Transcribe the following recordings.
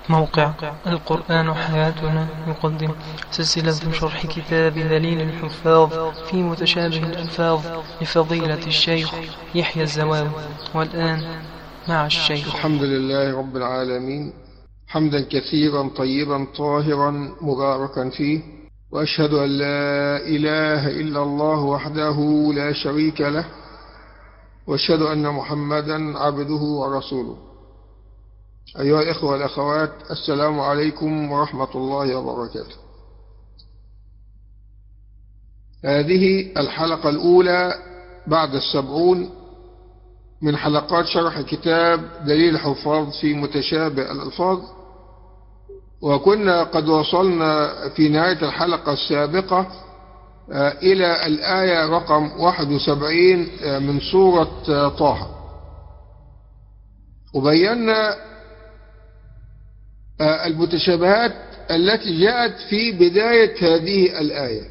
موقع القرآن حياتنا يقدم سلسلة شرح كتاب دليل الحفاظ في متشابه الألفاظ لفضيلة الشيخ يحيى الزواوي والآن مع الشيخ الحمد لله رب العالمين حمدا كثيرا طيبا طاهرا مباركا فيه وأشهد أن لا إله إلا الله وحده لا شريك له وأشهد أن محمدا عبده ورسوله أيها الإخوة والأخوات السلام عليكم ورحمة الله وبركاته هذه الحلقة الأولى بعد السبعون من حلقات شرح كتاب دليل الحفاظ في متشابه الألفاظ وكنا قد وصلنا في نهاية الحلقة السابقة إلى الآية رقم 71 من سورة طه وبينا المتشابهات التي جاءت في بداية هذه الآية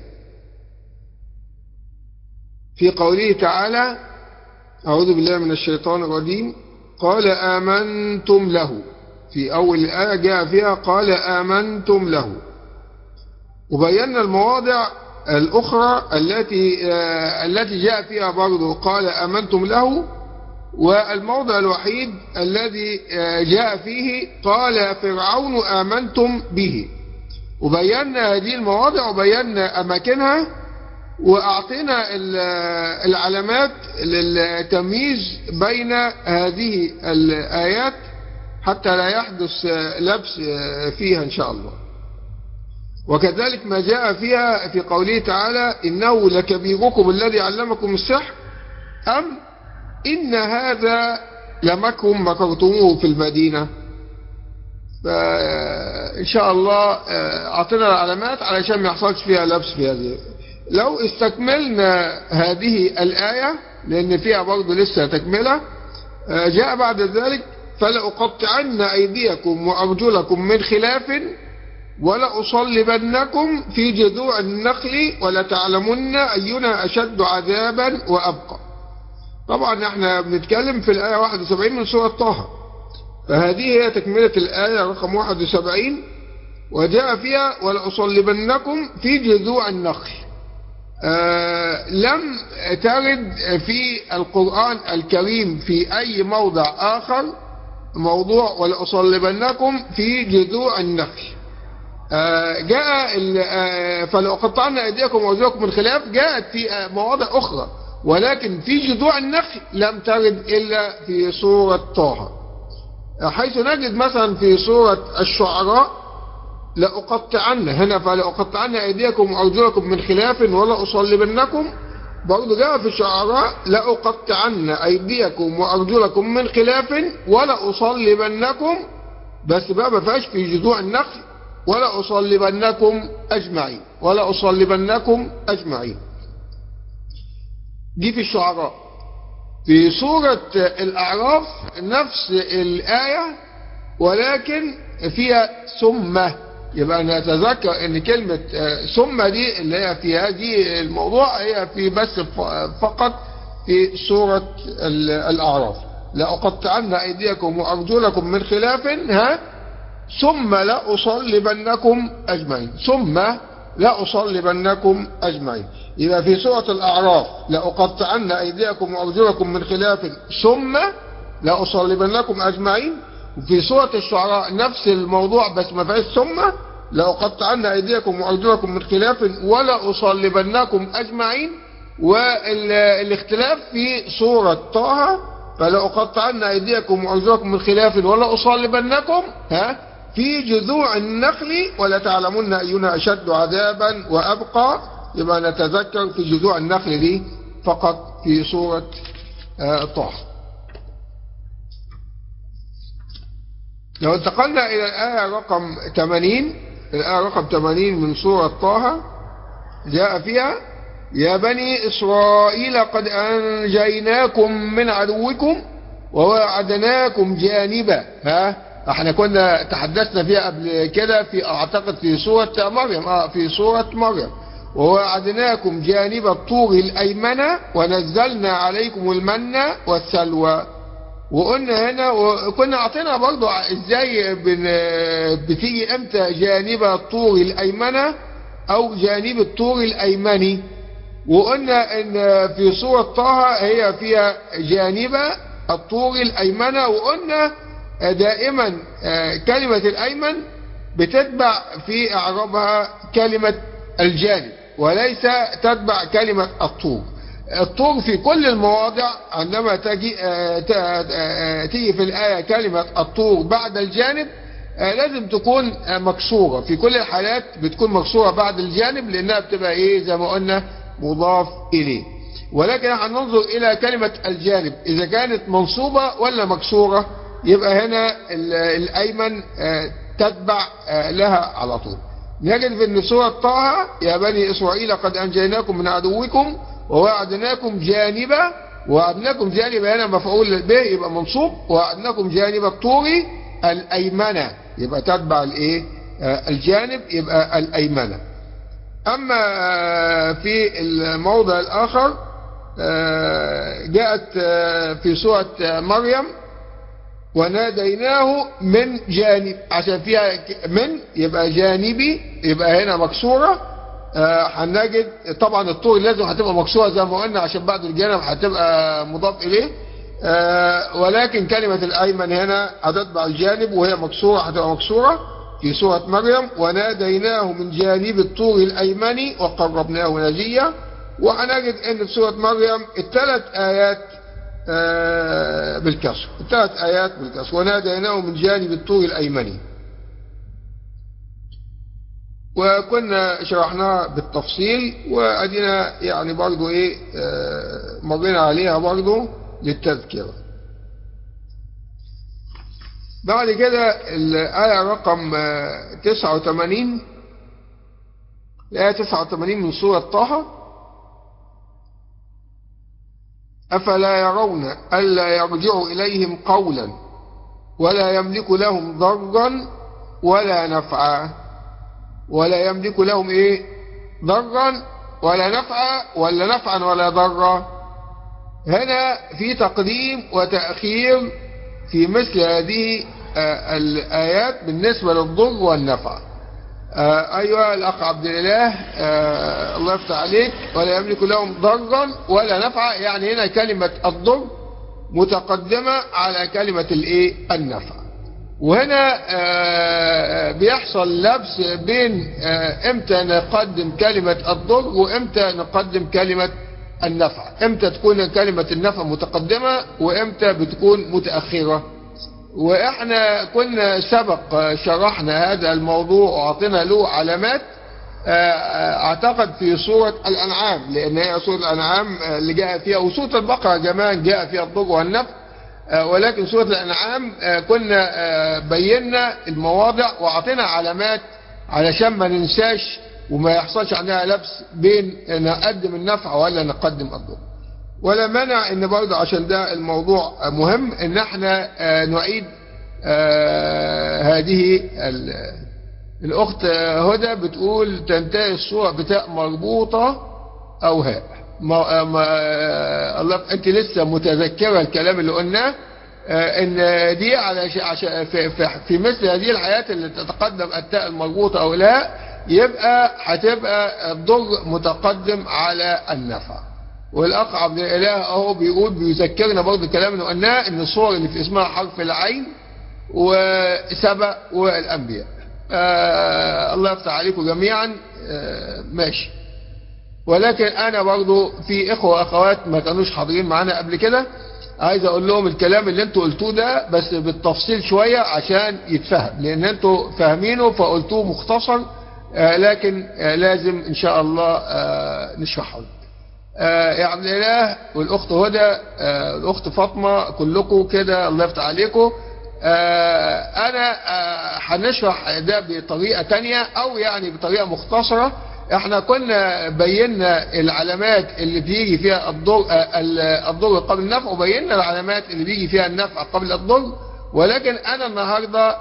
في قوله تعالى أعوذ بالله من الشيطان الرجيم قال آمنتم له في أول الآية جاء فيها قال آمنتم له وبينا المواضع الأخرى التي التي جاء فيها برضه قال آمنتم له والموضع الوحيد الذي جاء فيه قال فرعون آمنتم به وبينا هذه المواضع وبينا أماكنها وأعطينا العلامات للتمييز بين هذه الآيات حتى لا يحدث لبس فيها إن شاء الله وكذلك ما جاء فيها في قوله تعالى إنه لكبيركم الذي علمكم السحر أم إن هذا لمكر مكرتموه في المدينة فإن شاء الله أعطينا العلامات علشان ما يحصلش فيها لبس في هذه لو استكملنا هذه الآية لأن فيها برضه لسه تكملة جاء بعد ذلك فلأقطعن أيديكم وأرجلكم من خلاف ولأصلبنكم في جذوع النخل ولتعلمن أينا أشد عذابا وأبقى طبعا احنا بنتكلم في الآية 71 من سورة طه فهذه هي تكملة الآية رقم 71 وجاء فيها ولأصلبنكم في جذوع النخل آه لم ترد في القرآن الكريم في أي موضع آخر موضوع ولأصلبنكم في جذوع النخل آه جاء آه فلأقطعن أيديكم وأرجلكم من خلاف جاءت في مواضع أخرى ولكن في جذوع النخل لم ترد إلا في سورة طه حيث نجد مثلا في سورة الشعراء لأقطعن هنا فلأقطعن أيديكم وأرجلكم من خلاف ولا أصلبنكم برضه جاء في الشعراء لأقطعن أيديكم وأرجلكم من خلاف ولا أصلبنكم بس بقى ما فيهاش في جذوع النخل ولا أصلبنكم أجمعين ولا أصلبنكم أجمعين دي في الشعراء في سورة الأعراف نفس الآية ولكن فيها ثم يبقى نتذكر ان كلمة ثم دي اللي هي في هذه الموضوع هي في بس فقط في سورة الأعراف لأقطعن أيديكم وأرجلكم من خلاف ها ثم لأصلبنكم أجمعين ثم لأصلبنكم أجمعين يبقى في سورة الأعراف لأقطعن أيديكم وأرجلكم من خلاف ثم لأصلبنكم أجمعين وفي سورة الشعراء نفس الموضوع بس ما فيهاش ثم لأقطعن أيديكم وأرجلكم من خلاف ولا أصلبنكم أجمعين والاختلاف في سورة طه فلأقطعن أيديكم وأرجلكم من خلاف ولا أصلبنكم ها في جذوع النخل ولا تعلمون أينا أشد عذابا وأبقى يبقى نتذكر في جذوع النخل دي فقط في سورة طه لو انتقلنا إلى الآية رقم 80 الآية رقم 80 من سورة طه جاء فيها يا بني إسرائيل قد أنجيناكم من عدوكم ووعدناكم جانبا ها احنا كنا تحدثنا فيها قبل كده في اعتقد في سورة مريم اه في سورة مريم ووعدناكم جانب الطور الأيمن ونزلنا عليكم المن والسلوى وقلنا هنا وكنا اعطينا برضو ازاي بن بتيجي امتى جانب الطور الايمنة او جانب الطور الايمني وقلنا ان في سورة طه هي فيها جانب الطور الايمنة وقلنا دائما كلمة الايمن بتتبع في اعرابها كلمة الجانب وليس تتبع كلمة الطور الطور في كل المواضع عندما تجي تيجي في الآية كلمة الطور بعد الجانب لازم تكون مكسورة في كل الحالات بتكون مكسورة بعد الجانب لأنها بتبقى إيه زي ما قلنا مضاف إليه ولكن هننظر إلى كلمة الجانب إذا كانت منصوبة ولا مكسورة يبقى هنا الأيمن تتبع لها على طول نجد في ان سورة طه يا بني إسرائيل قد أنجيناكم من عدوكم ووعدناكم جانبا ووعدناكم جانب هنا مفعول به يبقى منصوب ووعدناكم جانب الطور الأيمنة يبقى تتبع الايه الجانب يبقى الأيمنة أما في الموضع الآخر جاءت في سورة مريم وناديناه من جانب عشان فيها من يبقى جانبي يبقى هنا مكسورة هنجد آه طبعا الطور لازم هتبقى مكسورة زي ما قلنا عشان بعد الجانب هتبقى مضاف إليه آه ولكن كلمة الأيمن هنا هتتبع الجانب وهي مكسورة هتبقى مكسورة في سورة مريم وناديناه من جانب الطور الأيمن وقربناه نجيا وهنجد ان في سورة مريم الثلاث آيات آه بالكسر الثلاث آيات بالكسر وناديناه من جانب الطور الأيمني وكنا شرحناها بالتفصيل وأدينا يعني برضو إيه آه مرينا عليها برضو للتذكرة بعد كده الآية رقم 89 الآية 89 من سورة طه أفلا يرون ألا يرجع إليهم قولا ولا يملك لهم ضرا ولا نفعا ولا يملك لهم إيه ضرا ولا نفعا ولا نفعا ولا ضرا هنا في تقديم وتأخير في مثل هذه الآيات بالنسبة للضر والنفع أيها الأخ عبد الإله الله يفتح عليك ولا يملك لهم ضرا ولا نفعا يعني هنا كلمة الضر متقدمة على كلمة الإيه النفع وهنا بيحصل لبس بين امتى نقدم كلمة الضر وامتى نقدم كلمة النفع امتى تكون كلمة النفع متقدمة وامتى بتكون متأخرة واحنا كنا سبق شرحنا هذا الموضوع وعطينا له علامات اعتقد في سورة الانعام لان هي سورة الانعام اللي جاء فيها وسورة البقرة كمان جاء فيها الضر والنفع ولكن سورة الانعام كنا بينا المواضع وعطينا علامات علشان ما ننساش وما يحصلش عندها لبس بين نقدم النفع ولا نقدم الضر ولا مانع ان برضه عشان ده الموضوع مهم ان احنا نعيد هذه الاخت هدى بتقول تنتهي الصورة بتاء مربوطة او هاء ما ما الله انت لسه متذكرة الكلام اللي قلناه ان دي على عشان في, في, في مثل هذه الحياة اللي تتقدم التاء المربوطة او لا يبقى هتبقى الضر متقدم على النفع والاخ عبد الاله اهو بيقول بيذكرنا برضه الكلام اللي قلناه ان الصور اللي في اسمها حرف العين وسبأ والانبياء آه الله يفتح عليكم جميعا آه ماشي ولكن انا برضه في اخوه واخوات ما كانوش حاضرين معانا قبل كده عايز اقول لهم الكلام اللي انتوا قلتوه ده بس بالتفصيل شوية عشان يتفهم لان انتوا فاهمينه فقلتوه مختصر آه لكن آه لازم ان شاء الله آه نشرحه آه يا عبد الاله والاخت هدى آه الاخت فاطمه كلكم كده الله يفتح عليكم آه انا هنشرح ده بطريقه تانية او يعني بطريقه مختصره احنا كنا بينا العلامات اللي بيجي فيها الضر الضر قبل النفع وبينا العلامات اللي بيجي فيها النفع قبل الضر ولكن انا النهارده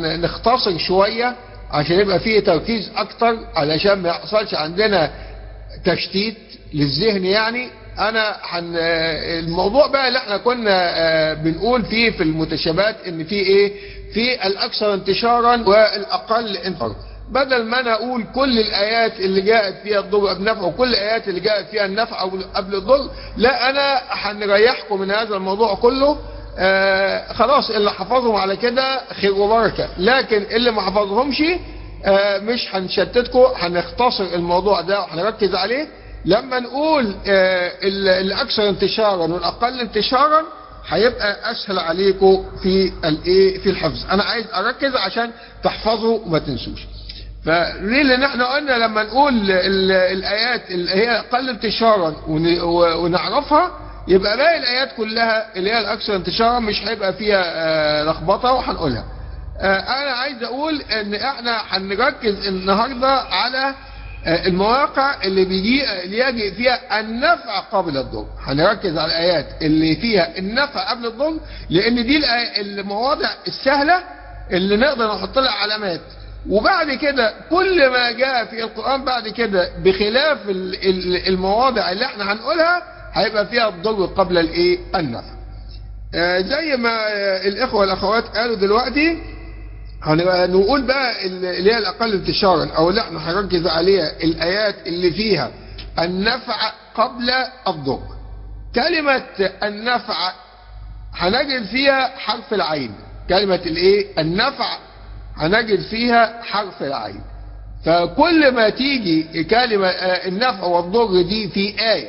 هنختصر شويه عشان يبقى فيه تركيز اكتر علشان ما يحصلش عندنا تشتيت للذهن يعني انا حن الموضوع بقى اللي احنا كنا بنقول فيه في المتشابهات ان في ايه في الاكثر انتشارا والاقل انتشارا بدل ما انا اقول كل الايات اللي جاءت فيها الضر قبل النفع وكل الايات اللي جاءت فيها النفع قبل الضر لا انا هنريحكم من هذا الموضوع كله آه خلاص اللي حفظهم على كده خير وبركه لكن اللي ما حفظهمش آه مش هنشتتكم هنختصر الموضوع ده وهنركز عليه لما نقول آه الاكثر انتشارا والاقل انتشارا هيبقى اسهل عليكم في الايه في الحفظ انا عايز اركز عشان تحفظوا وما تنسوش فليه لان احنا قلنا لما نقول الايات اللي هي اقل انتشارا ونعرفها يبقى باقي الايات كلها اللي هي الاكثر انتشارا مش هيبقى فيها لخبطه وهنقولها انا عايز اقول ان احنا هنركز النهارده على المواقع اللي بيجي اللي يجي فيها النفع قبل الضر هنركز على الايات اللي فيها النفع قبل الضر لان دي المواضع السهله اللي نقدر نحط لها علامات وبعد كده كل ما جاء في القرآن بعد كده بخلاف المواضع اللي احنا هنقولها هيبقى فيها الضر قبل الايه النفع آه زي ما الاخوة والاخوات قالوا دلوقتي هنقول بقى اللي هي الاقل انتشارا او اللي احنا هنركز عليها الايات اللي فيها النفع قبل الضر كلمة النفع هنجد فيها حرف العين كلمة الايه النفع هنجد فيها حرف العين فكل ما تيجي كلمة النفع والضر دي في آية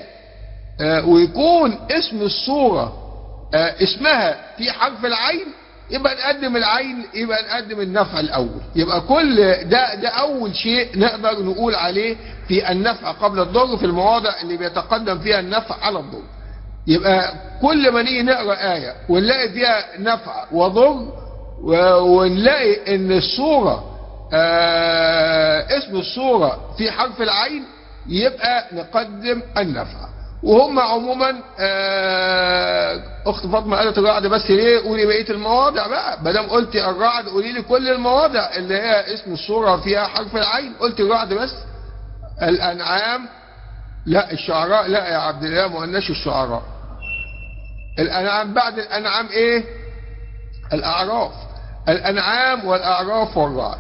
ويكون اسم الصورة اسمها في حرف العين يبقى نقدم العين يبقى نقدم النفع الأول يبقى كل ده ده أول شيء نقدر نقول عليه في النفع قبل الضر في المواضع اللي بيتقدم فيها النفع على الضر يبقى كل ما نيجي نقرأ آية ونلاقي فيها نفع وضر ونلاقي ان الصورة آه اسم الصورة في حرف العين يبقى نقدم النفع وهم عموما آه اخت فاطمه قالت الرعد بس ليه قولي بقيه المواضع بقى ما دام قلتي الرعد قولي لي كل المواضع اللي هي اسم الصوره فيها حرف العين قلت الرعد بس الانعام لا الشعراء لا يا عبد الله ما قلناش الشعراء الانعام بعد الانعام ايه الاعراف الانعام والاعراف والرعد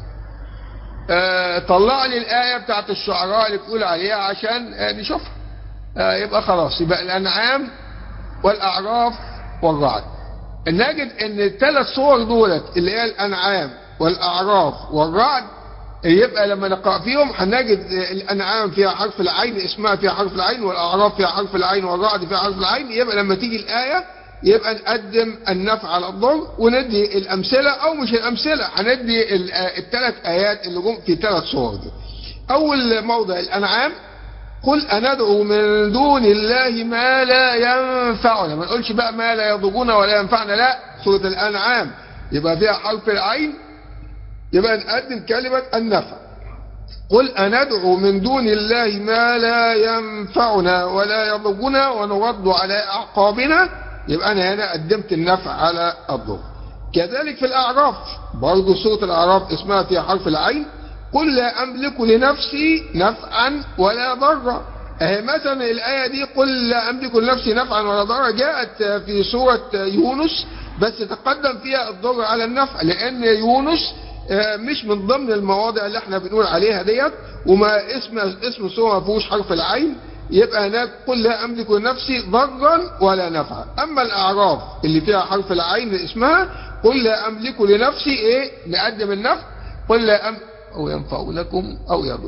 آه طلع لي الايه بتاعت الشعراء اللي بتقول عليها عشان آه نشوفها آه يبقى خلاص يبقى الانعام والاعراف والرعد نجد ان الثلاث صور دولت اللي هي الانعام والاعراف والرعد يبقى لما نقرأ فيهم هنجد الانعام فيها حرف العين اسمها فيها حرف العين والاعراف فيها حرف العين والرعد فيها حرف العين يبقى لما تيجي الايه يبقى نقدم النفع على الضر وندي الامثله او مش الامثله هندي الثلاث ايات اللي جم في ثلاث صور دي اول موضع الانعام قل أندعو من دون الله ما لا ينفعنا ما نقولش بقى ما لا يضرنا ولا ينفعنا لا سورة الأنعام يبقى فيها حرف العين يبقى نقدم كلمة النفع قل أندعو من دون الله ما لا ينفعنا ولا يضرنا ونرد على أعقابنا يبقى أنا هنا قدمت النفع على الضر كذلك في الأعراف برضو سورة الأعراف اسمها فيها حرف العين قل لا أملك لنفسي نفعا ولا ضرا اهي مثلا الآية دي قل لا أملك لنفسي نفعا ولا ضرا جاءت في سورة يونس بس تقدم فيها الضر على النفع لأن يونس مش من ضمن المواضع اللي احنا بنقول عليها ديت وما اسم اسم السورة ما فيهوش حرف العين يبقى هناك قل لا أملك لنفسي ضرا ولا نفعا أما الأعراف اللي فيها حرف العين اسمها قل لا أملك لنفسي إيه نقدم النفع قل لا أملك أو ينفع لكم أو يضر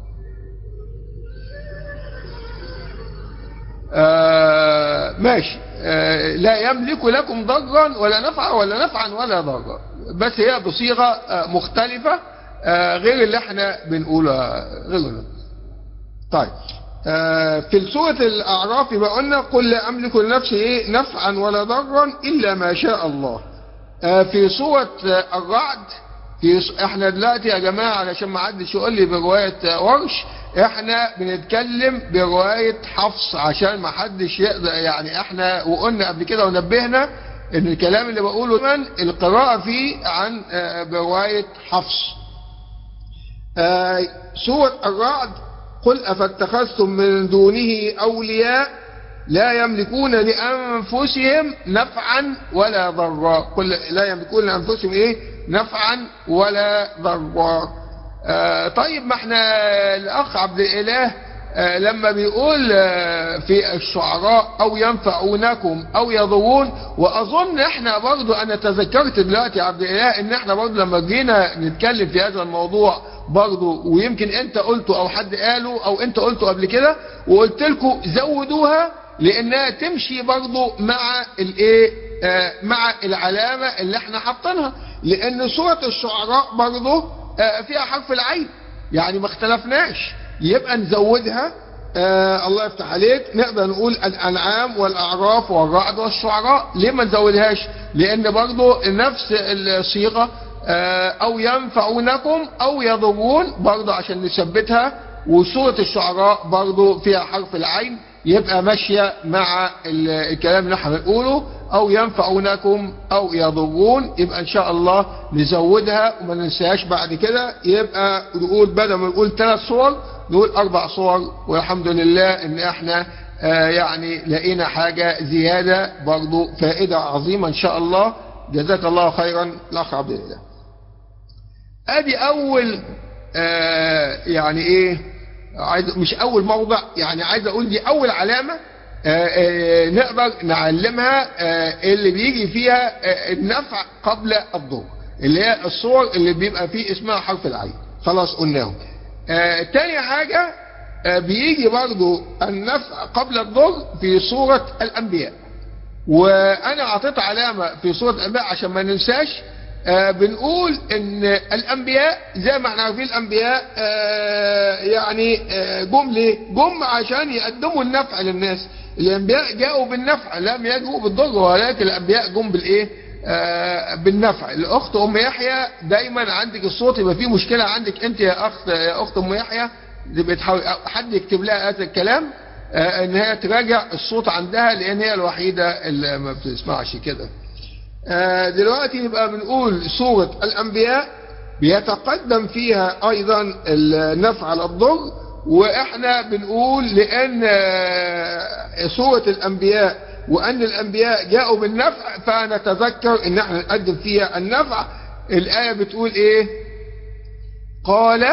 آه ماشي آه لا يملك لكم ضرا ولا نفعا ولا نفعا ولا ضرا بس هي بصيغة آه مختلفة آه غير اللي احنا بنقولها غير طيب آه في سورة الأعراف يبقى قلنا قل لا أملك لنفسي إيه نفعا ولا ضرا إلا ما شاء الله آه في سورة آه الرعد في احنا دلوقتي يا جماعة علشان ما حدش يقول لي برواية ورش احنا بنتكلم برواية حفص عشان ما حدش يقدر يعني احنا وقلنا قبل كده ونبهنا ان الكلام اللي بقوله من القراءة فيه عن اه برواية حفص اه سورة الرعد قل أفاتخذتم من دونه أولياء لا يملكون لأنفسهم نفعا ولا ضرا قل لا يملكون لأنفسهم إيه نفعا ولا ضرا آه طيب ما احنا الأخ عبد الإله آه لما بيقول آه في الشعراء أو ينفعونكم أو يضرون وأظن احنا برضو أنا تذكرت دلوقتي يا عبد الإله إن احنا برضو لما جينا نتكلم في هذا الموضوع برضو ويمكن انت قلته او حد قاله او انت قلته قبل كده وقلت لكم زودوها لانها تمشي برضو مع الايه آه مع العلامة اللي احنا حاطينها لان سورة الشعراء برضو آه فيها حرف العين يعني ما اختلفناش يبقى نزودها آه الله يفتح عليك نقدر نقول الانعام والاعراف والرعد والشعراء ليه ما نزودهاش لان برضو نفس الصيغة او ينفعونكم او يضرون برضه عشان نثبتها وسورة الشعراء برضه فيها حرف العين يبقى ماشية مع الكلام اللي احنا بنقوله او ينفعونكم او يضرون يبقى ان شاء الله نزودها وما ننساهاش بعد كده يبقى نقول بدل ما نقول ثلاث صور نقول اربع صور والحمد لله ان احنا آه يعني لقينا حاجة زيادة برضه فائدة عظيمة ان شاء الله جزاك الله خيرا الاخ عبد الله ادي اول آه يعني ايه عايز مش اول موضع يعني عايز اقول دي اول علامة آه آه نقدر نعلمها اللي بيجي فيها النفع قبل الضر اللي هي الصور اللي بيبقى فيه اسمها حرف العين خلاص قلناهم تاني حاجة بيجي برضو النفع قبل الضر في صورة الانبياء وانا اعطيت علامة في صورة الانبياء عشان ما ننساش آه بنقول ان الانبياء زي ما احنا عارفين الانبياء آه يعني آه جم ليه جم عشان يقدموا النفع للناس الانبياء جاءوا بالنفع لم يجوا بالضر ولكن الانبياء جم بالايه بالنفع الاخت ام يحيى دايما عندك الصوت يبقى فيه مشكله عندك انت يا اخت يا اخت ام يحيى بتحاول حد يكتب لها هذا الكلام ان هي تراجع الصوت عندها لان هي الوحيده اللي ما بتسمعش كده دلوقتي يبقى بنقول سورة الأنبياء بيتقدم فيها أيضا النفع على الضر وإحنا بنقول لأن سورة الأنبياء وأن الأنبياء جاءوا بالنفع فنتذكر إن احنا نقدم فيها النفع الآية بتقول إيه قال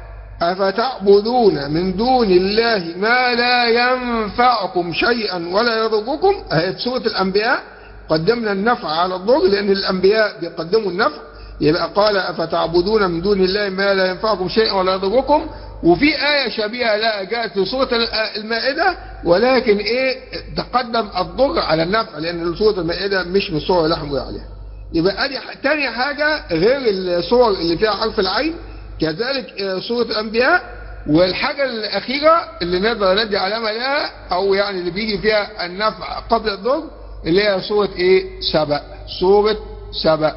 أفتعبدون من دون الله ما لا ينفعكم شيئا ولا يضركم أهي سورة الأنبياء قدمنا النفع على الضر لأن الأنبياء بيقدموا النفع يبقى قال أفتعبدون من دون الله ما لا ينفعكم شيئا ولا يضركم وفي آية شبيهة لا جاءت في سورة المائدة ولكن إيه تقدم الضر على النفع لأن سورة المائدة مش من الصور اللي احنا بنقول عليها يبقى ادي تاني حاجة غير الصور اللي فيها حرف العين كذلك سورة الأنبياء والحاجة الأخيرة اللي نقدر ندي علامة لها أو يعني اللي بيجي فيها النفع قبل الضر اللي هي سورة ايه سبأ سورة سبأ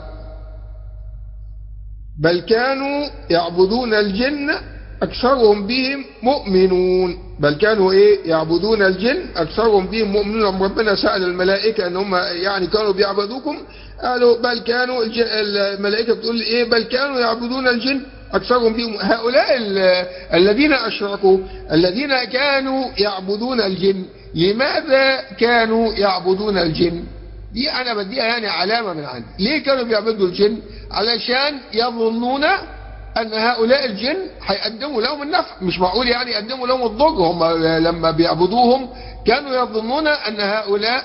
بل كانوا يعبدون الجن اكثرهم بهم مؤمنون بل كانوا ايه يعبدون الجن اكثرهم بهم مؤمنون ربنا سأل الملائكة ان هم يعني كانوا بيعبدوكم قالوا بل كانوا الملائكة بتقول ايه بل كانوا يعبدون الجن أكثرهم بهم هؤلاء الذين أشركوا الذين كانوا يعبدون الجن لماذا كانوا يعبدون الجن دي أنا بديها يعني علامة من عندي ليه كانوا بيعبدوا الجن علشان يظنون أن هؤلاء الجن هيقدموا لهم النفع مش معقول يعني يقدموا لهم الضر هم لما بيعبدوهم كانوا يظنون أن هؤلاء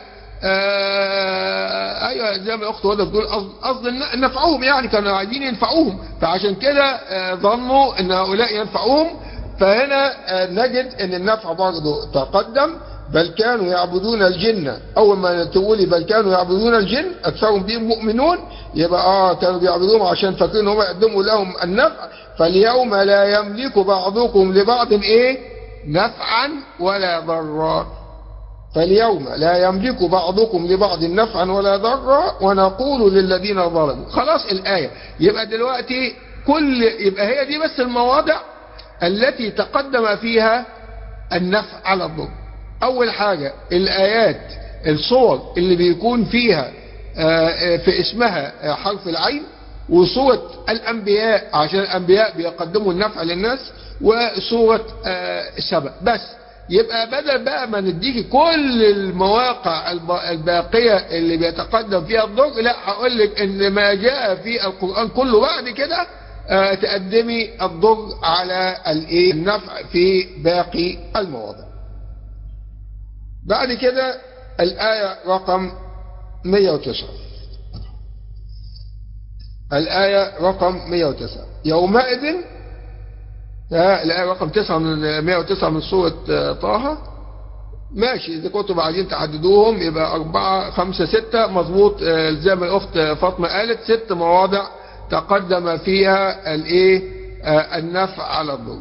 آه ايوه زي ما الاخت هدى بتقول قصد نفعوهم يعني كانوا عايزين ينفعوهم فعشان كده آه ظنوا ان هؤلاء ينفعوهم فهنا آه نجد ان النفع برضه تقدم بل كانوا يعبدون الجن اول ما تقولي بل كانوا يعبدون الجن اكثرهم بهم مؤمنون يبقى اه كانوا بيعبدوهم عشان فاكرين هم يقدموا لهم النفع فاليوم لا يملك بعضكم لبعض ايه نفعا ولا ضرا فاليوم لا يملك بعضكم لبعض نفعا ولا ضرا ونقول للذين ظلموا خلاص الآية يبقى دلوقتي كل يبقى هي دي بس المواضع التي تقدم فيها النفع على الضر أول حاجة الآيات الصور اللي بيكون فيها في اسمها حرف العين وصورة الأنبياء عشان الأنبياء بيقدموا النفع للناس وسورة آه، سبأ بس يبقى بدل بقى ما نديكي كل المواقع الب- الباقية اللي بيتقدم فيها الضر لا هقول لك ان ما جاء في القرآن كله بعد كده آه، تقدمي الضر على الايه النفع في باقي المواضع بعد كده الآية رقم 109 الآية رقم 109 يومئذ آه، الآية رقم 9 من 109 من سورة آه، طه ماشي إذا كنتم عايزين تحددوهم يبقى أربعة خمسة ستة مظبوط آه، زي ما الأخت فاطمة قالت ست مواضع تقدم فيها الإيه آه، النفع على الضر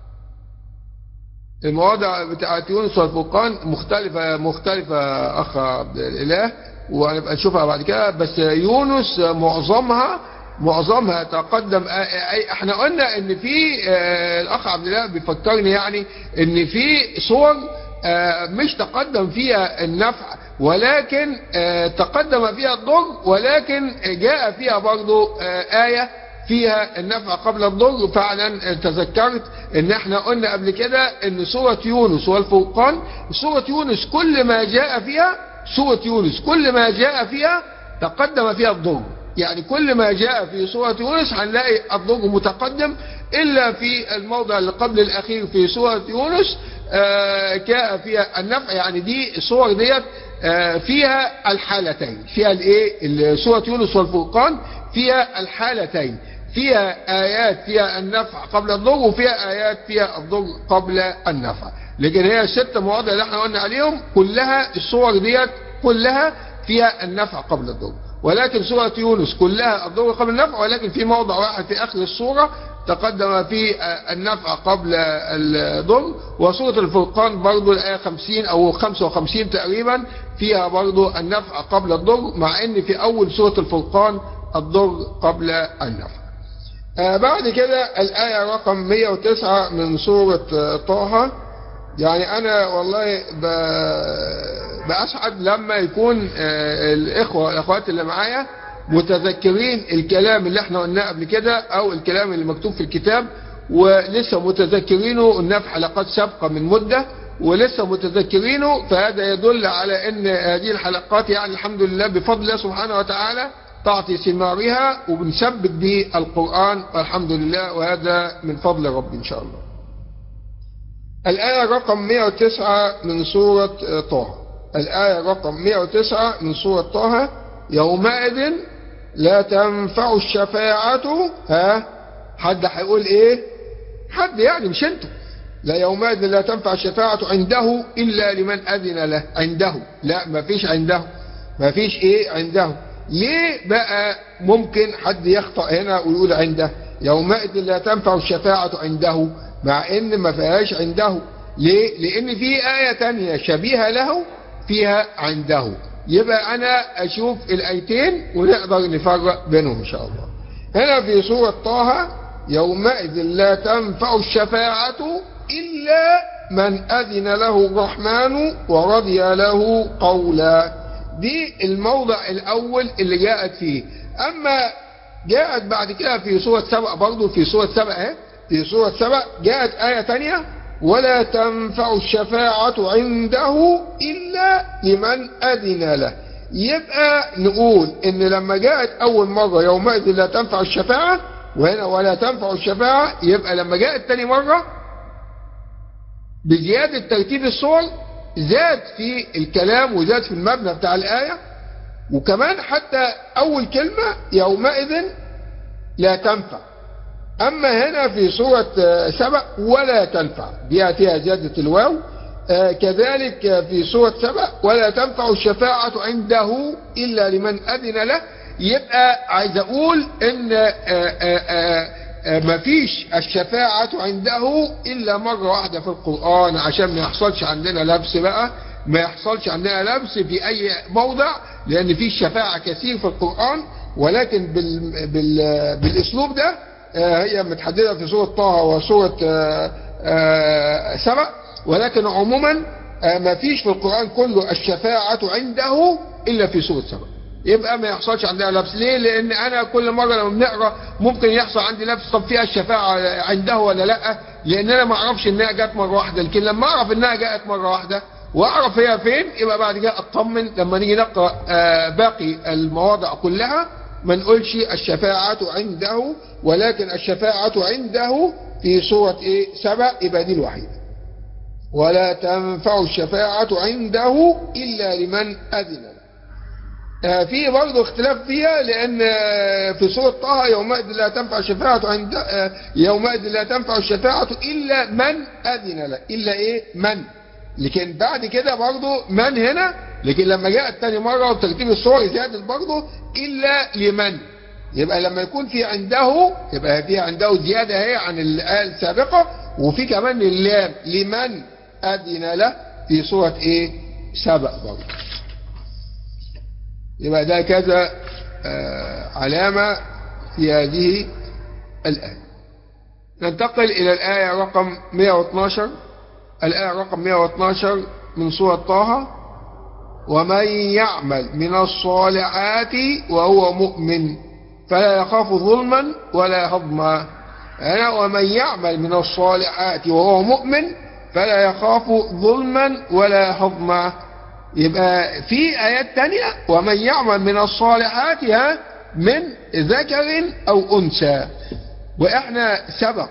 المواضع بتاعت يونس والفرقان مختلفة مختلفة أخ عبد الإله وهنبقى نشوفها بعد كده بس يونس معظمها معظمها تقدم أي احنا قلنا ان في آه، الاخ عبد الله بيفكرني يعني ان في صور آه، مش تقدم فيها النفع ولكن آه، تقدم فيها الضر ولكن جاء فيها برضو آه، آية فيها النفع قبل الضر فعلا تذكرت ان احنا قلنا قبل كده ان سورة يونس والفرقان سورة يونس كل ما جاء فيها سورة يونس كل ما جاء فيها تقدم فيها الضر يعني كل ما جاء في سورة يونس هنلاقي الضر متقدم إلا في الموضع اللي قبل الأخير في سورة يونس آه، جاء فيها النفع يعني دي صور ديت آه، فيها الحالتين فيها الايه سورة يونس والفرقان فيها الحالتين فيها آيات فيها النفع قبل الضر وفيها آيات فيها الضر قبل النفع لكن هي الست مواضع اللي احنا قلنا عليهم كلها الصور ديت كلها فيها النفع قبل الضر ولكن سورة يونس كلها الضر قبل النفع ولكن في موضع واحد في آخر السورة تقدم فيه النفع قبل الضر وسورة الفرقان برضو الآية 50 أو 55 تقريبا فيها برضو النفع قبل الضر مع ان في أول سورة الفرقان الضر قبل النفع آه بعد كده الآية رقم 109 من سورة آه طه يعني أنا والله ب- بأسعد لما يكون آه الإخوة والأخوات اللي معايا متذكرين الكلام اللي احنا قلناه قبل كده أو الكلام اللي مكتوب في الكتاب ولسه متذكرينه قلناه في حلقات سابقة من مدة ولسه متذكرينه فهذا يدل على ان هذه الحلقات يعني الحمد لله بفضل الله سبحانه وتعالى تعطي ثمارها وبنثبت به القرآن والحمد لله وهذا من فضل ربي إن شاء الله الآية رقم 109 من سورة طه الآية رقم 109 من سورة طه يومئذ لا تنفع الشفاعة ها حد هيقول ايه حد يعني مش انتوا لا يومئذ لا تنفع الشفاعة عنده إلا لمن أذن له عنده لا ما فيش عنده ما فيش ايه عنده ليه بقى ممكن حد يخطأ هنا ويقول عنده يومئذ لا تنفع الشفاعة عنده مع ان ما فيهاش عنده ليه لان في آية تانية شبيهة له فيها عنده يبقى انا اشوف الايتين ونقدر نفرق بينهم ان شاء الله هنا في سورة طه يومئذ لا تنفع الشفاعة إلا من أذن له الرحمن ورضي له قولا دي الموضع الأول اللي جاءت فيه أما جاءت بعد كده في سورة سبأ برضو في سورة سبأ اهي في سورة سبأ جاءت آية تانية ولا تنفع الشفاعة عنده إلا لمن أذن له يبقى نقول ان لما جاءت اول مرة يومئذ لا تنفع الشفاعة وهنا ولا تنفع الشفاعة يبقى لما جاءت تاني مرة بزيادة ترتيب الصور زاد في الكلام وزاد في المبنى بتاع الآية وكمان حتى أول كلمة يومئذ لا تنفع أما هنا في سورة سبأ ولا تنفع دي فيها زيادة الواو آه كذلك في سورة سبأ ولا تنفع الشفاعة عنده إلا لمن أذن له يبقى عايز أقول إن آه آه ما فيش الشفاعة عنده إلا مرة واحدة في القرآن عشان ما يحصلش عندنا لبس بقى ما يحصلش عندنا لبس في أي موضع لأن في الشفاعة كثير في القرآن ولكن بال بال بالأسلوب ده هي متحددة في سورة طه وسورة سبأ ولكن عموما ما فيش في القرآن كله الشفاعة عنده إلا في سورة سبأ يبقى ما يحصلش عندنا لبس ليه لان انا كل مرة لما بنقرأ ممكن يحصل عندي لبس طب فيها الشفاعة عنده ولا لا لان انا ما اعرفش انها جت مره واحده لكن لما اعرف انها جت مره واحده واعرف هي فين يبقى بعد كده اطمن لما نيجي نقرا آه، باقي المواضع كلها ما نقولش الشفاعة عنده ولكن الشفاعة عنده في سورة ايه سبع يبقى دي الوحيدة ولا تنفع الشفاعة عنده إلا لمن أذن له آه، في برضه اختلاف فيها لأن آه، في سورة طه يومئذ لا تنفع الشفاعة عند آه، يومئذ لا تنفع الشفاعة إلا من أذن له إلا إيه من لكن بعد كده برضه من هنا لكن لما جاءت تاني مرة وترتيب الصور زادت برضه إلا لمن يبقى لما يكون في عنده يبقى في عنده زيادة هي عن الآية السابقة وفي كمان اللام لمن أذن له في سورة إيه سبق برضه يبقى ده كذا آه علامة في هذه الآية ننتقل إلى الآية رقم 112 الآية رقم 112 من سورة طه ومن يعمل من الصالحات وهو مؤمن فلا يخاف ظلما ولا هضما أنا ومن يعمل من الصالحات وهو مؤمن فلا يخاف ظلما ولا هضما يبقى في آيات تانية ومن يعمل من الصالحات ها من ذكر أو أنثى وإحنا سبق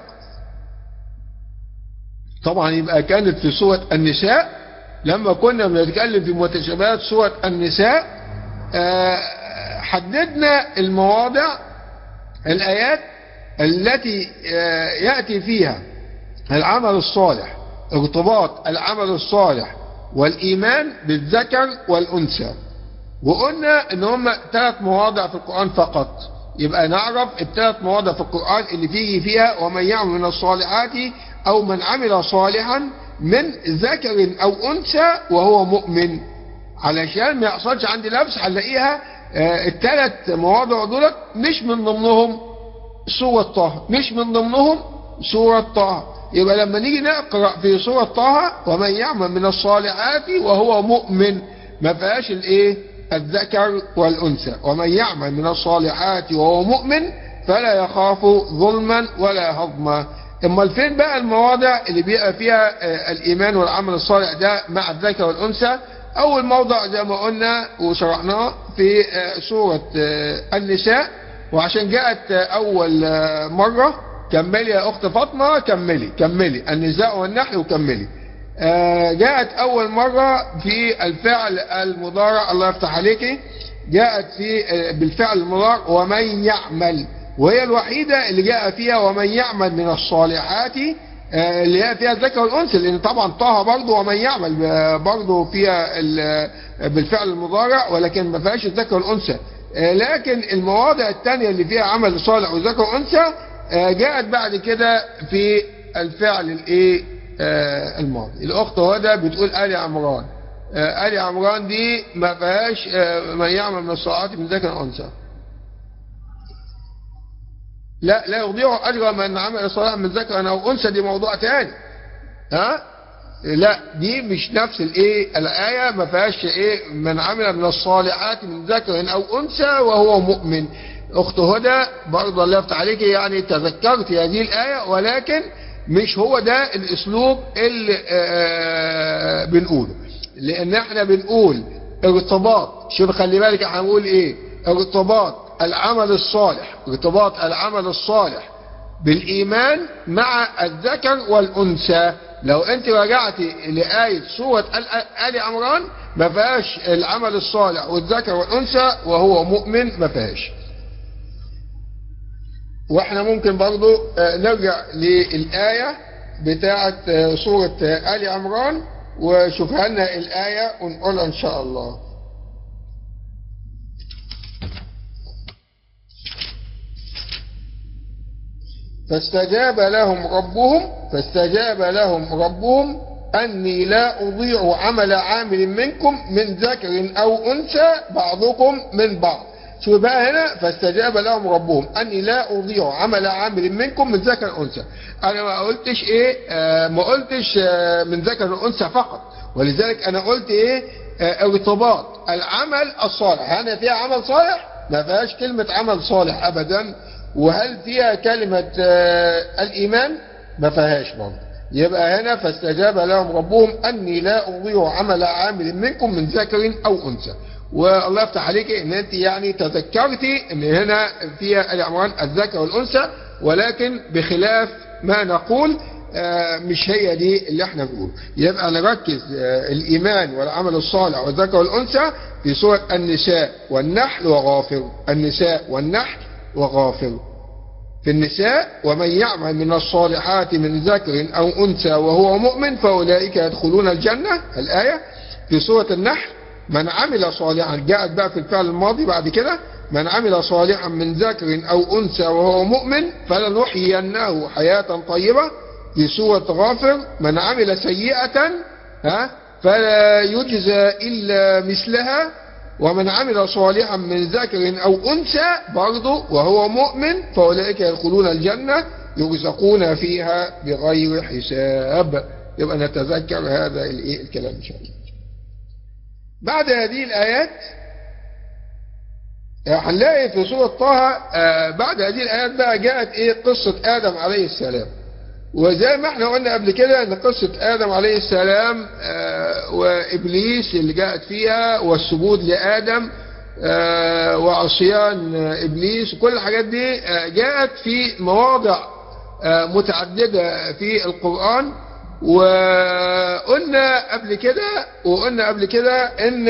طبعا يبقى كانت في سورة النساء لما كنا بنتكلم في متشابهات سورة النساء آه، حددنا المواضع الآيات التي آه، يأتي فيها العمل الصالح ارتباط العمل الصالح والإيمان بالذكر والأنثى وقلنا ان هم ثلاث مواضع في القرآن فقط يبقى نعرف الثلاث مواضع في القرآن اللي فيه فيها ومن يعمل من الصالحات أو من عمل صالحا من ذكر أو أنثى وهو مؤمن علشان ما يحصلش عندي لبس هنلاقيها آه، الثلاث مواضع دولت مش من ضمنهم سورة طه مش من ضمنهم سورة طه يبقى لما نيجي نقرأ في سورة طه ومن يعمل من الصالحات وهو مؤمن ما فيهاش الايه الذكر والأنثى ومن يعمل من الصالحات وهو مؤمن فلا يخاف ظلما ولا هضما امال فين بقى المواضع اللي بيبقى فيها آه، الايمان والعمل الصالح ده مع الذكر والانثى اول موضع زي ما قلنا وشرحناه في آه، سورة آه، النساء وعشان جاءت آه، اول آه، مرة كملي يا اخت فاطمة كملي كملي النساء والنحل وكملي آه، جاءت اول مرة في الفعل المضارع الله يفتح عليكي جاءت في آه، بالفعل المضارع ومن يعمل وهي الوحيدة اللي جاء فيها ومن يعمل من الصالحات آه، اللي هي فيها الذكر والأنثى لأن طبعا طه برضه ومن يعمل آه، برضه فيها ال- آه، بالفعل المضارع ولكن ما فيهاش الذكر والأنثى آه، لكن المواضع الثانية اللي فيها عمل صالح وذكر وأنثى آه، جاءت بعد كده في الفعل الايه آه، الماضي الأخت هدى بتقول آل عمران آه، آل عمران دي ما فيهاش آه، من يعمل من الصالحات من ذكر وأنثى لا لا يضيع أجر من عمل صالحا من ذكر أو أنثى دي موضوع تاني ها لا دي مش نفس الايه الآية ما فيهاش ايه من عمل من الصالحات من ذكر أو أنثى وهو مؤمن أخت هدى برضه الله يفتح عليك يعني تذكرت هذه الآية ولكن مش هو ده الأسلوب اللي آه بنقوله لأن احنا بنقول ارتباط شوف خلي بالك احنا هنقول ايه ارتباط العمل الصالح ارتباط العمل الصالح بالإيمان مع الذكر والأنثى لو أنت رجعت لآية سورة آل- آل عمران ما فيهاش العمل الصالح والذكر والأنثى وهو مؤمن ما فيهاش واحنا ممكن برضو آه، نرجع للآية بتاعة آه، سورة آه، آل عمران وشوفها لنا الآية ونقولها إن شاء الله فاستجاب لهم ربهم فاستجاب لهم ربهم أني لا أضيع عمل عامل منكم من ذكر أو أنثى بعضكم من بعض شو بقى هنا فاستجاب لهم ربهم أني لا أضيع عمل عامل منكم من ذكر أو أنثى أنا ما قلتش إيه آه ما قلتش آه من ذكر وأنثى فقط ولذلك أنا قلت إيه آه ارتباط العمل الصالح هل فيها عمل صالح ما فيهاش كلمة عمل صالح أبدا وهل فيها كلمة آه الإيمان ما فيهاش برضه يبقى هنا فاستجاب لهم ربهم اني لا اضيع عمل عامل منكم من ذكر او انثى والله يفتح عليك ان انت يعني تذكرتي ان هنا فيها العنوان الذكر والانثى ولكن بخلاف ما نقول آه، مش هي دي اللي احنا بنقوله يبقى نركز آه، الايمان والعمل الصالح والذكر والانثى في سوره النساء والنحل وغافر النساء والنحل وغافر في النساء ومن يعمل من الصالحات من ذكر أو أنثى وهو مؤمن فأولئك يدخلون الجنة الآية في سورة النحل من عمل صالحا جاءت بقى في الفعل الماضي بعد كده من عمل صالحا من ذكر أو أنثى وهو مؤمن فلنحيينه حياة طيبة في سورة غافر من عمل سيئة ها فلا يجزى إلا مثلها ومن عمل صالحا من ذكر أو أنثى برضه وهو مؤمن فأولئك يدخلون الجنة يرزقون فيها بغير حساب يبقى نتذكر هذا الكلام إن شاء الله بعد هذه الآيات هنلاقي في سورة طه بعد هذه الآيات بقى جاءت إيه قصة آدم عليه السلام وزي ما احنا قلنا قبل كده ان قصة ادم عليه السلام آه وابليس اللي جاءت فيها والسجود لادم آه وعصيان ابليس كل الحاجات دي آه جاءت في مواضع متعددة في القرآن وقلنا قبل كده وقلنا قبل كده ان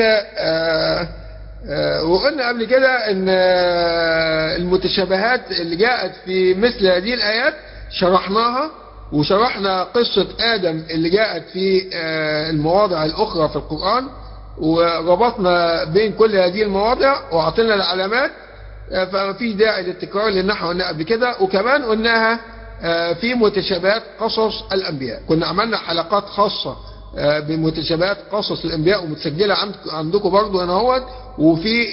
وقلنا قبل كده ان المتشابهات اللي جاءت في مثل هذه الايات شرحناها وشرحنا قصة آدم اللي جاءت في المواضع الأخرى في القرآن وربطنا بين كل هذه المواضع وأعطينا العلامات فما فيش داعي للتكرار لأن احنا قلنا قبل كده وكمان قلناها في متشابهات قصص الأنبياء كنا عملنا حلقات خاصة بمتشابهات قصص الأنبياء ومتسجلة عندكم برضو هنا هوت وفي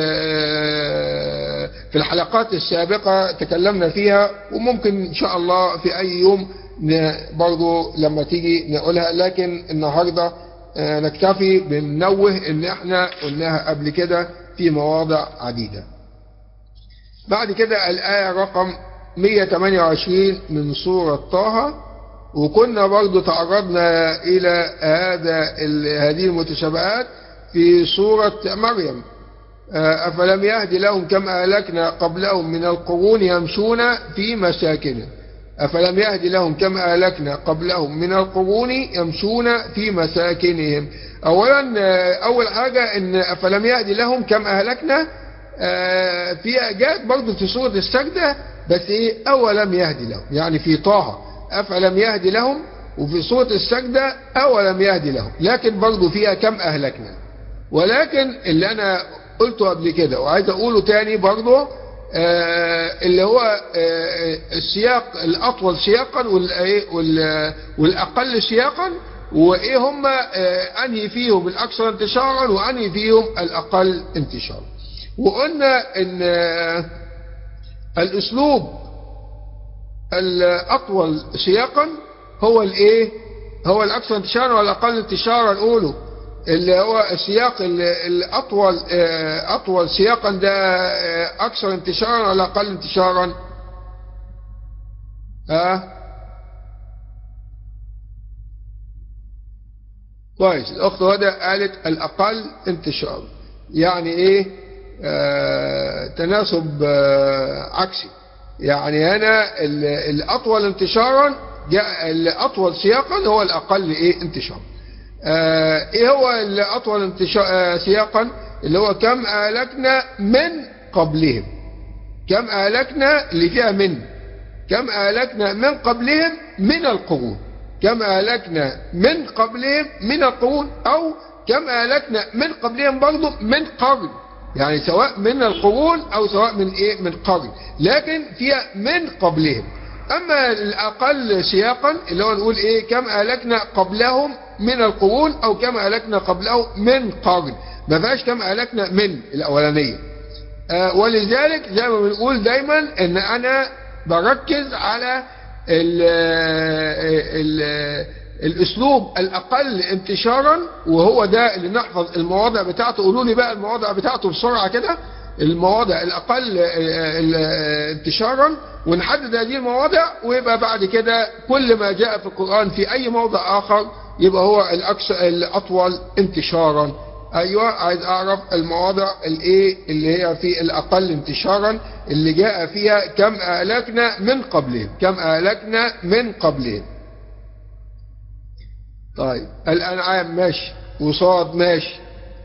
في الحلقات السابقة تكلمنا فيها وممكن إن شاء الله في أي يوم برضو لما تيجي نقولها لكن النهاردة نكتفي بننوه ان احنا قلناها قبل كده في مواضع عديدة بعد كده الآية رقم 128 من سورة طه وكنا برضو تعرضنا إلى هذا هذه المتشابهات في سورة مريم أفلم يهد لهم كم أهلكنا قبلهم من القرون يمشون في مساكنهم أفلم يهد لهم كم أهلكنا قبلهم من القرون يمشون في مساكنهم أولا أول حاجة إن أفلم يهد لهم كم أهلكنا فيها جاءت برضو في سورة السجدة بس إيه أولم يهد لهم يعني في طه أفلم يهد لهم وفي سورة السجدة أولم يهد لهم لكن برضو فيها كم أهلكنا ولكن اللي أنا قلته قبل كده وعايز أقوله تاني برضو آه اللي هو آه السياق الأطول سياقا والأقل سياقا وإيه هم آه أنهي فيهم الأكثر انتشارا وأنهي فيهم الأقل انتشارا وقلنا ان الأسلوب الأطول سياقا هو الإيه هو الأكثر انتشارا والأقل انتشارا نقوله اللي هو السياق الأطول أطول سياقا ده أكثر انتشارا ولا أقل انتشارا ها كويس الأخت هدى قالت الأقل انتشارا يعني إيه آه تناسب آه عكسي يعني هنا الأطول انتشارا جاء الأطول سياقا هو الأقل إيه انتشارا آه ايه هو اللي اطول انتشار آه سياقا اللي هو كم اهلكنا من قبلهم كم اهلكنا اللي فيها من كم اهلكنا من قبلهم من القرون كم اهلكنا من قبلهم من القرون او كم اهلكنا من قبلهم برضه من قرن يعني سواء من القرون او سواء من ايه من قرن لكن فيها من قبلهم اما الاقل سياقا اللي هو نقول ايه كم اهلكنا قبلهم من القرون او كم اهلكنا قبله من قرن ما فيهاش كم اهلكنا من الاولانيه آه ولذلك زي ما بنقول دايما ان انا بركز على ال ال الاسلوب الاقل انتشارا وهو ده اللي نحفظ المواضع بتاعته قولوا لي بقى المواضع بتاعته بسرعه كده المواضع الاقل انتشارا ونحدد هذه المواضع ويبقى بعد كده كل ما جاء في القرآن في أي موضع آخر يبقى هو الأكثر الأطول انتشارا أيوة عايز أعرف المواضع الإيه اللي هي في الأقل انتشارا اللي جاء فيها كم أهلكنا من قبلهم كم أهلكنا من قبلهم طيب الأنعام ماشي وصاد ماشي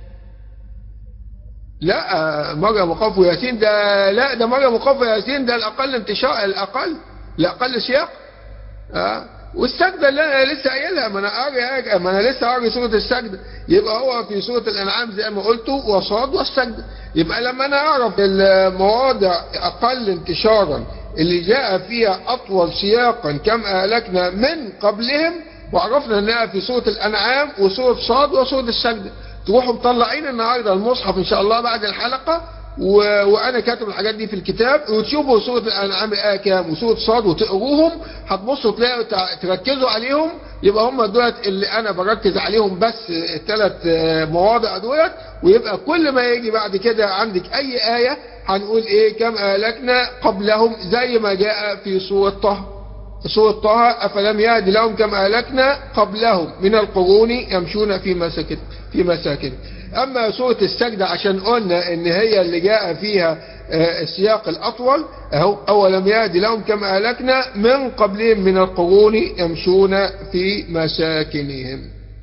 لا مريم وقاف وياسين ده لا ده مريم وقاف وياسين ده الأقل انتشار الأقل الأقل سياق أه والسجدة اللي أنا لسه قايلها ما أنا قاري ما أنا لسه قاري سورة السجدة يبقى هو في سورة الأنعام زي ما قلت وصاد والسجدة يبقى لما أنا أعرف المواضع أقل انتشارا اللي جاء فيها أطول سياقا كم أهلكنا من قبلهم وعرفنا أنها في سورة الأنعام وسورة صاد وسورة السجدة تروحوا مطلعين النهارده المصحف ان شاء الله بعد الحلقه و... وانا كاتب الحاجات دي في الكتاب وتشوفوا سوره الانعام الايه كام وسوره صاد وتقروهم هتبصوا تلاقوا تع- تركزوا عليهم يبقى هم دولت اللي انا بركز عليهم بس الثلاث مواضع دولت ويبقى كل ما يجي بعد كده عندك اي ايه هنقول ايه كم اهلكنا قبلهم زي ما جاء في سوره طه سورة طه أفلم يهد لهم كما أهلكنا قبلهم من القرون يمشون في مساكن في مساكن أما سورة السجدة عشان قلنا إن هي اللي جاء فيها آه، السياق الأطول أهو أولم يهد لهم كما أهلكنا من قبلهم من القرون يمشون في مساكنهم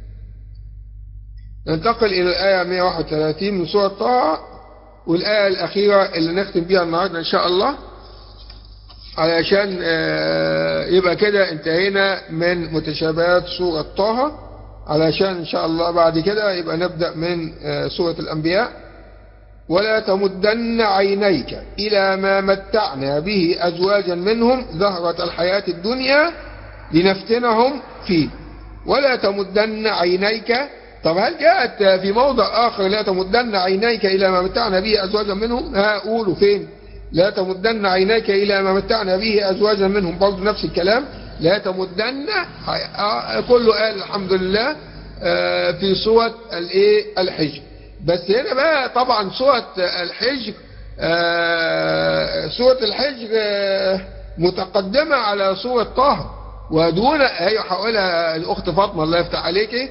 ننتقل إلى الآية 131 من سورة طه والآية الأخيرة اللي نختم بها النهاردة إن شاء الله علشان آه، يبقى كده انتهينا من متشابهات سورة طه علشان ان شاء الله بعد كده يبقى نبدأ من آه، سورة الانبياء ولا تمدن عينيك الى ما متعنا به ازواجا منهم زهرة الحياة الدنيا لنفتنهم فيه ولا تمدن عينيك طب هل جاءت في موضع اخر لا تمدن عينيك الى ما متعنا به ازواجا منهم ها قولوا فين لا تمدن عينيك إلى ما متعنا به أزواجا منهم برضه نفس الكلام لا تمدن آه، كله قال الحمد لله آه، في سورة الايه الحجر بس هنا بقى طبعا سورة الحجر آه، سورة الحجر آه، متقدمة على سورة طه ودون هي هقولها الأخت فاطمة الله يفتح عليك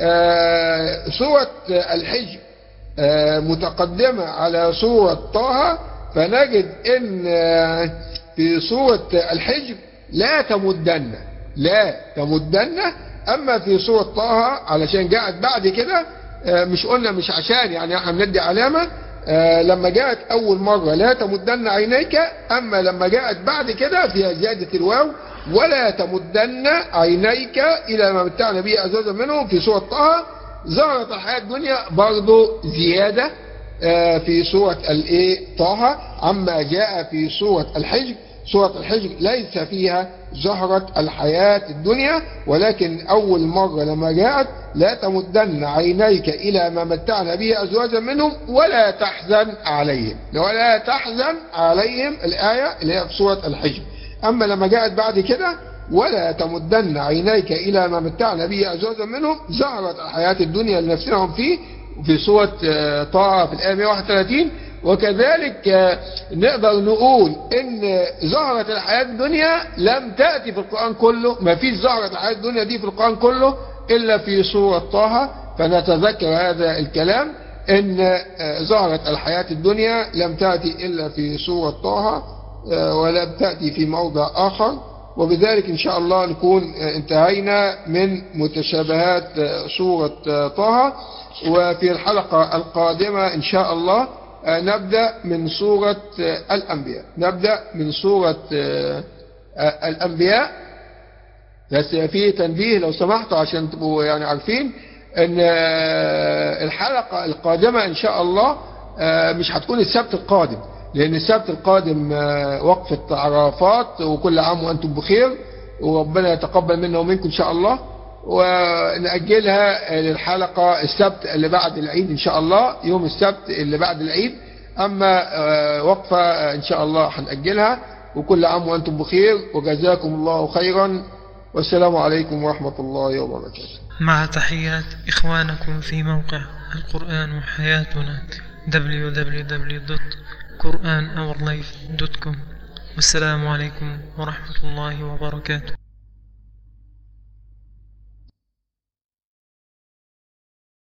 آه، سورة الحجر آه، متقدمة على سورة طه فنجد ان آه، في سورة الحجر لا تمدن لا تمدن اما في سورة طه علشان جاءت بعد كده آه، مش قلنا مش عشان يعني احنا بندي علامة آه، لما جاءت اول مرة لا تمدن عينيك اما لما جاءت بعد كده فيها زيادة الواو ولا تمدن عينيك الى ما متعنا به ازواجا منهم في سورة طه ظهرت الحياة الدنيا برضو زيادة آه، في سورة الايه طه عما جاء في سورة الحجر سورة الحجر ليس فيها زهرة الحياة الدنيا ولكن أول مرة لما جاءت لا تمدن عينيك إلى ما متعنا به أزواجا منهم ولا تحزن عليهم ولا تحزن عليهم الآية اللي هي في سورة الحجر أما لما جاءت بعد كده ولا تمدن عينيك إلى ما متعنا به أزواجا منهم زهرة الحياة الدنيا لنفسهم فيه في سورة آه، طه في الآية 131 وكذلك آه، نقدر نقول ان زهرة الحياة الدنيا لم تأتي في القرآن كله ما فيش زهرة الحياة الدنيا دي في القرآن كله إلا في سورة طه فنتذكر هذا الكلام ان آه، زهرة الحياة الدنيا لم تأتي إلا في سورة طه آه، ولم تأتي في موضع آخر وبذلك إن شاء الله نكون آه، انتهينا من متشابهات آه، سورة آه، طه وفي الحلقة القادمة إن شاء الله آه، نبدأ من سورة آه، الأنبياء نبدأ من سورة آه، آه، الأنبياء بس في تنبيه لو سمحتوا عشان تبقوا يعني عارفين ان آه، الحلقة القادمة ان شاء الله آه، مش هتكون السبت القادم لان السبت القادم آه، وقفة عرفات وكل عام وانتم بخير وربنا يتقبل منا ومنكم ان شاء الله ونأجلها للحلقة السبت اللي بعد العيد ان شاء الله يوم السبت اللي بعد العيد اما آه، وقفة آه، ان شاء الله هنأجلها وكل عام وانتم بخير وجزاكم الله خيرا والسلام عليكم ورحمة الله وبركاته مع تحيات إخوانكم في موقع القرآن حياتنا www.quranourlife.com والسلام عليكم ورحمة الله وبركاته